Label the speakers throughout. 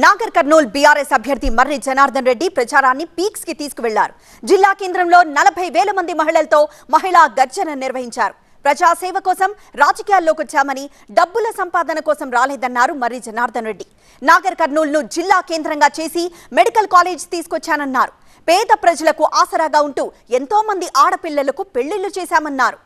Speaker 1: Nagar Kurnool BRS అభ్యర్థి మర్రి జనార్దన్ రెడ్డి ప్రచారాన్ని peaks కి తీసుకువెళ్లారు జిల్లా కేంద్రంలో నలభై వేల మంది మహిళలతో మహిళా గర్జన నిర్వహించారు ప్రజాసేవ కోసం రాజకీయాల్లోకి వచ్చామని డబ్బుల సంపాదన కోసం రాలేదన్నారు మర్రి జనార్దన్ రెడ్డి నాగర్ కర్నూల్ను జిల్లా కేంద్రంగా చేసి మెడికల్ కాలేజ్ తీసుకొచ్చానన్నారు పేద ప్రజలకు ఆసరాగా ఉంటూ ఎంతో మంది ఆడపిల్లలకు పెళ్లిళ్లు చేశామన్నారు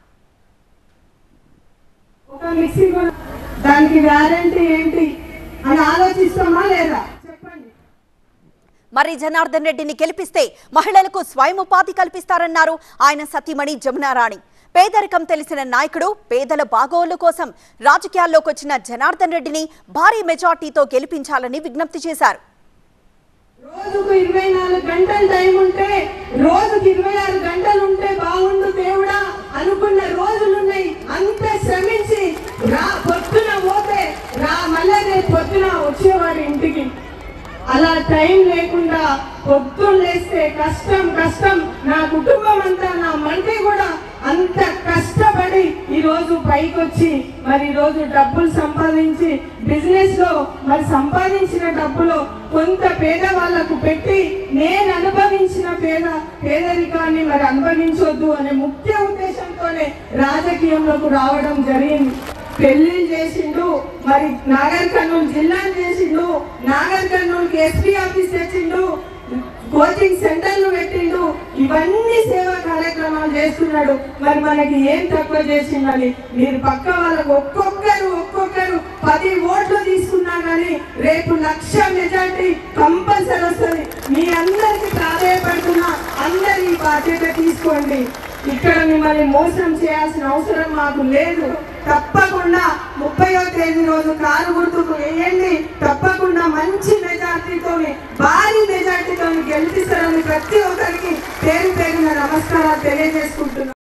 Speaker 2: ఒక మిక్సీ కొన- దానికి వ్యారంటీ ఏంటి అని ఆలోచిస్తామా లేదా చెప్పండి
Speaker 1: మరి జనార్దన్ రెడ్డిని గెలిపిస్తే మహిళలకు స్వయం ఉపాధి కల్పిస్తారన్నారు ఆయన సతీమణి జమునారాణి పేదరికం తెలిసిన నాయకుడు పేదల బాగోలు కోసం రాజకీయాల్లోకి వచ్చిన జనార్దన్ రెడ్డిని భారీ మెజార్టీతో గెలిపించాలని విజ్ఞప్తి చేశారు
Speaker 2: రోజుకు ఇరవై నాలుగు గంటలు టైం ఉంటే రోజుకి ఇరవై ఆరు గంటలు ఉంటే బాగుండు దేవుడా అనుకున్న రోజులున్నాయి అంత శ్రమించి రా పొద్దున పోతే రా మళ్ళా రేపు పొద్దున వచ్చేవాడు ఇంటికి అలా టైం లేకుండా పొద్దున్న లేస్తే కష్టం కష్టం నా కుటుంబం అంతా నా మంటి కూడా అంత కష్టపడి ఈ రోజు పైకొచ్చి మరి ఈ రోజు డబ్బులు సంపాదించి బిజినెస్ లో మరి సంపాదించిన డబ్బులో కొంత పేద వాళ్ళకు పెట్టి నేను అనుభవించిన పేద పేదరికాన్ని మరి అనుభవించొద్దు అనే ముఖ్య ఉద్దేశంతోనే రాజకీయంలోకి రావడం జరిగింది పెళ్లి చేసిండు మరి నాగర్ కర్నూలు జిల్లాను చేసిండు నాగర్ కర్నూలుకి ఎస్పీ ఆఫీస్ తెచ్చిండు కోచింగ్ సెంటర్లు పెట్టిండు ఇవన్నీ సేవా కార్యక్రమాలు చేస్తున్నాడు మరి మనకి ఏం తక్కువ చేసిందని మీరు పక్క వాళ్ళకు ఒక్కొక్కరు ఒక్కొక్కరు పది ఓట్లు తీసుకున్నా కానీ రేపు లక్ష మెజార్టీ కంపల్సరీ వస్తుంది మీ అందరికి ప్రాధాయపడుతున్నా అందరి ఈ బాధ్యత తీసుకోండి ఇక్కడ మిమ్మల్ని మోసం చేయాల్సిన అవసరం మాకు లేదు తప్పకుండా ముప్పయో తేదీ రోజు కారు గుర్తుకు వేయండి తప్పకుండా మంచి మెజార్టీతో భారీ మెజార్టీతో గెలిపిస్తారని ప్రతి ఒక్కరికి పేరు పేరున నమస్కారాలు తెలియజేసుకుంటున్నాను